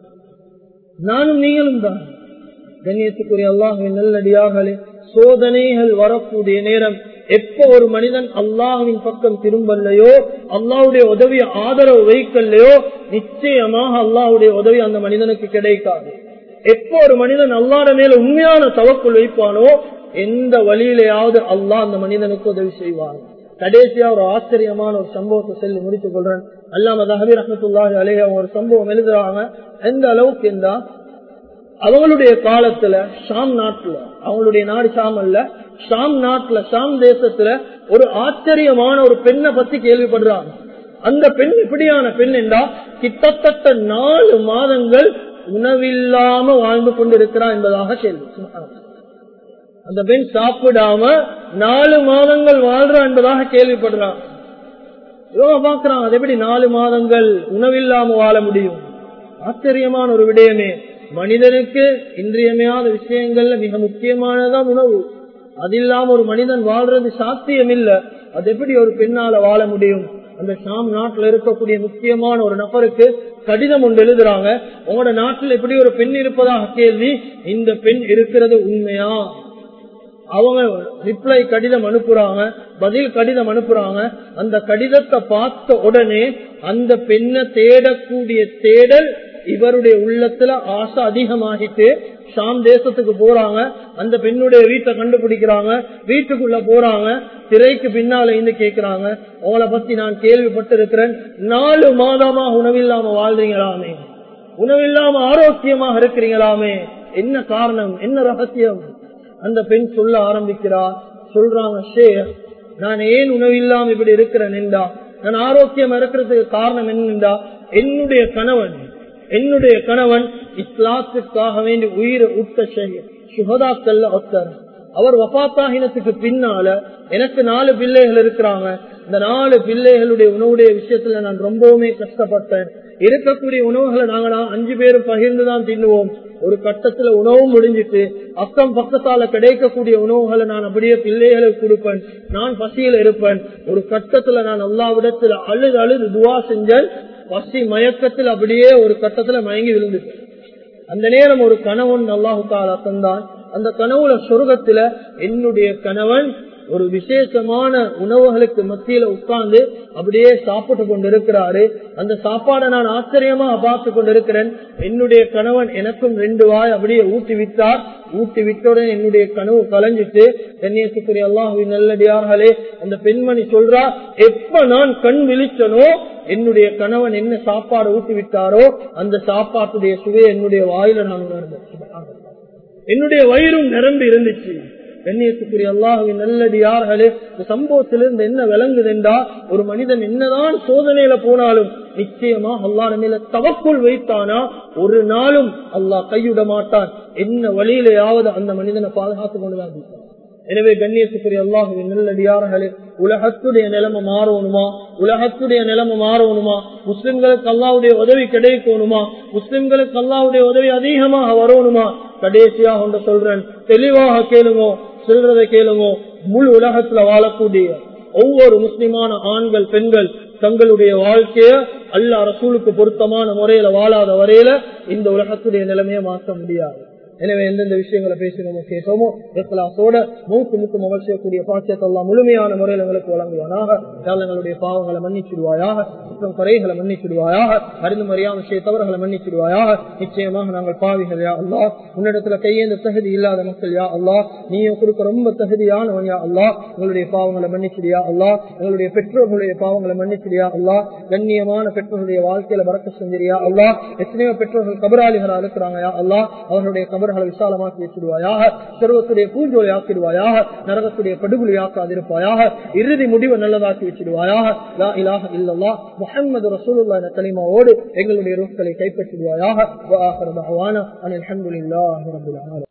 நானும் நீங்களும் தான் கண்ணியத்துக்குரிய அல்லாஹுவின் நல்லடியார்களே சோதனைகள் வரக்கூடிய நேரம் எப்ப ஒரு மனிதன் அல்லாஹுவின் பக்கம் திரும்பலையோ அல்லாவுடைய உதவி ஆதரவு வைக்கலையோ நிச்சயமாக அல்லாஹுடைய உதவி அந்த மனிதனுக்கு கிடைக்காது எப்போ ஒரு மனிதன் அல்லாட மேல உண்மையான தவக்குள் வைப்பானோ எந்த வழியிலேயாவது அல்லாஹ் அந்த மனிதனுக்கு உதவி செய்வான் கடைசியா ஒரு ஆச்சரியமான ஒரு சம்பவத்தை சொல்லி முடித்துக் கொள்றேன் அல்லாம தஹபீர் ரஹமத்துல்லாஹி அலேஹ் ஒரு சம்பவம் எழுதுறாங்க எந்த அளவுக்கு இருந்தா அவங்களுடைய காலத்துல ஷாம் நாட்டுல அவங்களுடைய நாடு ஷாம் அல்ல ஷாம் நாட்டுல ஷாம் தேசத்துல ஒரு ஆச்சரியமான ஒரு பெண்ணை பத்தி கேள்விப்படுறாங்க அந்த பெண் இப்படியான பெண் என்றா கிட்டத்தட்ட நாலு மாதங்கள் உணவில்லாம வாழ்ந்து கொண்டிருக்கிறார் என்பதாக கேள்வி அந்த பெண் சாப்பிடாம நாலு மாதங்கள் வாழ்றா என்பதாக கேள்விப்படுறான் இவங்க பாக்குறான் அது எப்படி நாலு மாதங்கள் உணவில்லாம வாழ முடியும் ஆச்சரியமான ஒரு விடயமே மனிதனுக்கு இன்றியமையாத விஷயங்கள்ல மிக முக்கியமானதான் உணவு அது இல்லாம ஒரு மனிதன் வாழ்றது சாத்தியம் இல்ல அது எப்படி ஒரு பெண்ணால வாழ முடியும் அந்த ஷாம் நாட்டுல இருக்கக்கூடிய முக்கியமான ஒரு நபருக்கு கடிதம் ஒன்று எழுதுறாங்க உங்களோட நாட்டில் எப்படி ஒரு பெண் இருப்பதாக கேள்வி இந்த பெண் இருக்கிறது உண்மையா அவங்க ரிப்ளை கடிதம் அனுப்புறாங்க பதில் கடிதம் அனுப்புறாங்க அந்த கடிதத்தை பார்த்த உடனே அந்த பெண்ணை தேடக்கூடிய தேடல் இவருடைய உள்ளத்துல ஆசை அதிகமாகிட்டு ஷாம் தேசத்துக்கு போறாங்க அந்த பெண்ணுடைய வீட்டை கண்டுபிடிக்கிறாங்க வீட்டுக்குள்ள போறாங்க திரைக்கு பின்னால இருந்து கேக்குறாங்க உங்களை பத்தி நான் கேள்விப்பட்டிருக்கிறேன் நாலு மாதமா உணவில்லாம வாழ்றீங்களாமே உணவில்லாம ஆரோக்கியமாக இருக்கிறீங்களாமே என்ன காரணம் என்ன ரகசியம் அந்த பெண் சொல்ல ஆரம்பிக்கிறா சொல்றாங்க ஷேர் நான் ஏன் உணவில்லாம இப்படி இருக்கிறேன் என்றா நான் ஆரோக்கியம் இருக்கிறதுக்கு காரணம் என்னென்றா என்னுடைய கணவன் என்னுடைய கணவன் இஸ்லாத்துக்காக வேண்டி உயிரை ஊட்ட சுகதாக்கல்ல ஒத்தர் அவர் வபாத்தாகினத்துக்கு பின்னால எனக்கு நாலு பிள்ளைகள் இருக்கிறாங்க இந்த நாலு பிள்ளைகளுடைய உணவுடைய விஷயத்துல நான் ரொம்பவுமே கஷ்டப்பட்டேன் இருக்கக்கூடிய உணவுகளை நாங்க அஞ்சு பேரும் பகிர்ந்துதான் தின்னுவோம் ஒரு கட்டத்துல உணவும் முடிஞ்சிட்டு அக்கம் பக்கத்தால கிடைக்கக்கூடிய உணவுகளை நான் அப்படியே பிள்ளைகளுக்கு கொடுப்பேன் நான் பசியில் இருப்பேன் ஒரு கட்டத்துல நான் எல்லாவிடத்துல அழுது அழுது துவா செஞ்சேன் பசி மயக்கத்தில் அப்படியே ஒரு கட்டத்துல மயங்கி விழுந்துட்டேன் அந்த நேரம் ஒரு கணவன் அல்லாஹு தாலா தந்தான் அந்த கனவுல சொர்க்கத்துல என்னுடைய கணவன் ஒரு விசேஷமான உணவுகளுக்கு மத்தியில உட்கார்ந்து அப்படியே சாப்பிட்டு கொண்டிருக்கிறாரு அந்த சாப்பாடை நான் ஆச்சரியமா பார்த்து கொண்டிருக்கிறேன் என்னுடைய கணவன் எனக்கும் ரெண்டு வாய் அப்படியே ஊட்டி விட்டார் ஊட்டி விட்டவுடன் என்னுடைய கனவு கலைஞ்சிட்டு கண்ணியத்துக்குரிய அல்லாஹுவின் நல்லடியார்களே அந்த பெண்மணி சொல்றா எப்ப நான் கண் விழிச்சனோ என்னுடைய கணவன் என்ன சாப்பாடு ஊட்டி விட்டாரோ அந்த சாப்பாட்டுடைய சுவையை என்னுடைய வாயில நான் உணர்ந்தேன் என்னுடைய வயிறும் நிரம்பி இருந்துச்சு கண்ணியத்துக்குரிய அல்லாஹுவின் நல்லடியார்களே இந்த சம்பவத்திலிருந்து என்ன விளங்குதுண்டா ஒரு மனிதன் என்னதான் சோதனையில போனாலும் நிச்சயமா அல்லாஹ் மேல தவக்குள் வைத்தானா ஒரு நாளும் அல்லாஹ் கைவிட மாட்டான் என்ன வழியிலேயாவது அந்த மனிதனை பாதுகாத்துக் கொண்டுதான் இருப்பான். எனவே கண்ணியத்துக்குரிய அல்லாஹுவின் நல்லடியார்களே உலகத்துடைய நிலைமை மாறணுமா உலகத்துடைய நிலைமை மாறணுமா முஸ்லிம்களுக்கு அல்லாவுடைய உதவி கிடைக்கணுமா முஸ்லிம்களுக்கு அல்லாவுடைய உதவி அதிகமாக வரணுமா கடைசியாக ஒன்று சொல்றேன் தெளிவாக கேளுங்க சொல்றதை கேளுங்க முழு உலகத்துல வாழக்கூடிய ஒவ்வொரு முஸ்லிமான ஆண்கள் பெண்கள் தங்களுடைய வாழ்க்கைய அல்ல ரசூலுக்கு பொருத்தமான முறையில வாழாத வரையில இந்த உலகத்துடைய நிலைமையை மாற்ற முடியாது எனவே எந்தெந்த விஷயங்களை பேசினோமோ கேட்டோமோ இஸ்லாசோட மூக்கு முக்கு மகிழ்ச்சியக்கூடிய பாக்கியத்தை எல்லாம் முழுமையான முறையில் எங்களுக்கு வழங்குவானாக எங்களுடைய பாவங்களை மன்னிச்சிடுவாயாக குற்றம் குறைகளை மன்னிச்சிடுவாயாக அறிந்து மறியாத விஷய தவறுகளை மன்னிச்சிடுவாயாக நிச்சயமாக நாங்கள் பாவிகள் யா அல்லா உன்னிடத்துல கையேந்த தகுதி இல்லாத மக்கள் யா அல்லா நீயும் கொடுக்க ரொம்ப தகுதியானவன் யா அல்லா எங்களுடைய பாவங்களை மன்னிச்சிடியா அல்லா எங்களுடைய பெற்றோர்களுடைய பாவங்களை மன்னிச்சிடியா அல்லா கண்ணியமான பெற்றோர்களுடைய வாழ்க்கையில பறக்க செஞ்சிரியா அல்லா எத்தனையோ பெற்றோர்கள் கபராளிகளா இருக்கிறாங்க யா அல்லா அவர்களுடைய கபர்களை விசாலமாக்கி வச்சிருவாயாக சர்வத்துடைய பூஞ்சோலை ஆக்கிடுவாயாக நரகத்துடைய படுகொலை ஆக்காதிருப்பாயாக இறுதி முடிவை நல்லதாக்கி வச்சிடுவாயாக லா இலாஹ இல்லல்லா முஹம்மது ரசூலுல்லாஹ் என்ற கலிமாவோடு எங்களுடைய ரூப்களை கைப்பற்றிடுவாயாக வ ஆஹிரு தஅவானா அனில் ஹம்துலில்லாஹி ரப்பில் ஆலமீன்